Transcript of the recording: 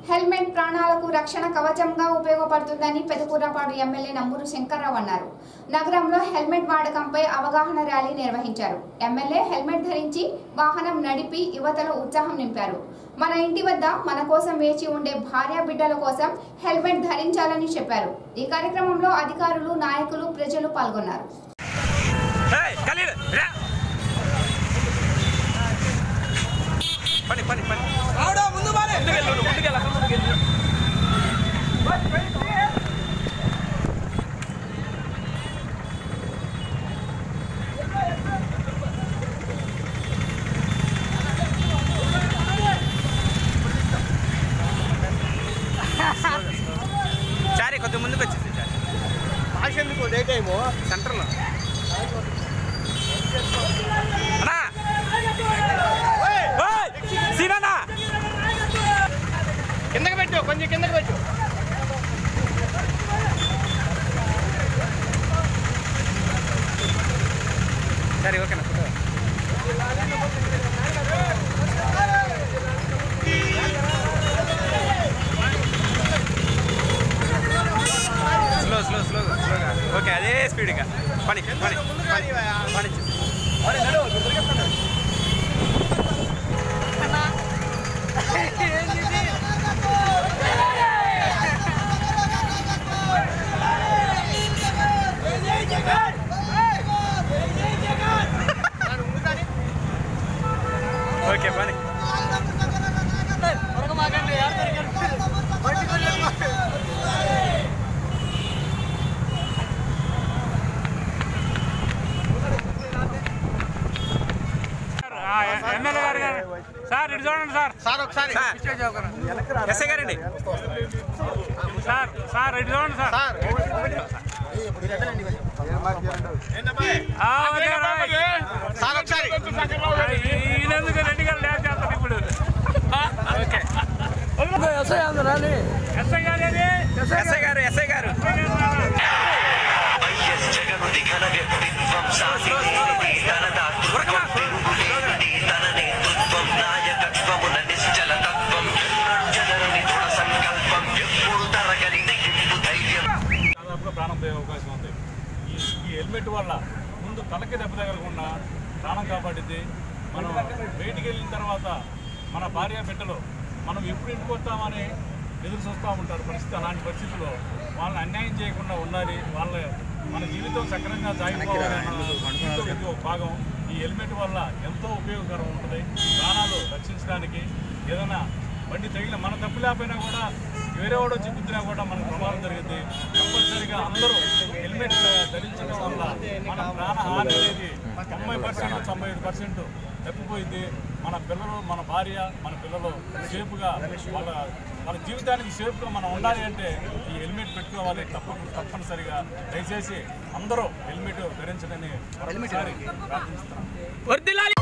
Helmet ప్రాణాలకు రక్షణ కవచంగా ఉపయోగపడుతుందని పెదకూరపాడు ఎమ్మెల్యే నమ్మూరు శంకర్రావు అన్నారు నగరంలో హెల్మెట్ వాడకంపై అవగాహన ర్యాలీ నిర్వహించారు ఎమ్మెల్యే హెల్మెట్ ధరించి వాహనం నడిపి యువతలో ఉత్సాహం నింపారు మన ఇంటి వద్ద మన కోసం వేచి ఉండే భార్య బిడ్డల కోసం హెల్మెట్ ధరించాలని చెప్పారు ఈ కార్యక్రమంలో అధికారులు నాయకులు ప్రజలు పాల్గొన్నారు ఏయ్, ఖలీల్, రా. పని పని పని ముందుకెళ్ళు, నువ్వు ముందుకెళ్ళు, అక్కడ ముందుకెళ్ళు. చారి కొద్దిగా ముందుకు వచ్చేసి చారి ఎందుకు డే టైము సెంటర్లో అన్నా ఓయ్, సీనన్నా కిందకి పెట్టు కొంచెం కిందకి పెట్టు సరే ఓకేనా ఫోటో స్లో స్లో స్లో స్లోగా ఓకే అదే స్పీడ్గా పని పని పని పని ఓకే పని ఎమ్మెల్యే గారు గారు సార్ ఇటు చూడండి సార్ సార్ ఒకసారి సార్ ఎస్ఐ గారండి సార్ సార్ ఇటు చూడండి సార్ సార్ ఆ, ఓకే, రైట్. సార్ ఒకసారి ఈయనెందుకు రెడ్డి గారు డ్యాన్స్ చేస్తారు ఇప్పుడు ఓకే ఎస్ఐ గారు ఏది? ఎస్ఐ గారు ఎస్ఐ గారు వైఎస్ జగనుడి ఘన వ్యక్తిత్వం సాధించి తన దాతృత్వం తిరుగులేనిది తన నేతృత్వం నాయకత్వమున నిశ్చల తత్వం జనరుని దృఢ సంకల్పం ఎప్పుడు తరగలిన హిందూ ధైర్యం దాదాపుగా ప్రాణం పోయే అవకాశం ఉంది ఈ ఈ హెల్మెట్ వల్ల ముందు తలకి దెబ్బ తగలకుండా ప్రాణం కాపాడింది మనం బయటికి వెళ్ళిన తర్వాత మన భార్య బిడ్డలు మనం ఎప్పుడు ఇంటికి వస్తామని ఎదురు చూస్తూ ఉంటారు పరిస్థితి అలాంటి పరిస్థితుల్లో వాళ్ళని అన్యాయం చేయకుండా ఉండాలి వాళ్ళ మన జీవితం సక్రమంగా సాగిపోవాలన్న జీవితం ఇది ఒక భాగం ఈ హెల్మెట్ వల్ల ఎంతో ఉపయోగకరం ఉంటుంది ప్రాణాలు రక్షించడానికి ఏదైనా బండి తగిలిన మన తప్పు లేకపోయినా కూడా వేరే వాడు వచ్చి గుద్దినా కూడా మనకు ప్రమాదం జరిగింది కంపల్సరీగా అందరూ హెల్మెట్ ధరించడం వల్ల మన ప్రాణ హాని అనేది తొంభై పర్సెంట్ తొంభై ఐదు పర్సెంట్ తప్పిపోయింది మన పిల్లలు మన భార్య మన పిల్లలు సేఫ్గా వాళ్ళ వాళ్ళ జీవితానికి సేఫ్గా మనం ఉండాలి అంటే ఈ హెల్మెట్ పెట్టుకోవాలి తప్ప తప్పనిసరిగా దయచేసి అందరూ హెల్మెట్ ధరించడని మరొకసారి ప్రార్థిస్తున్నాం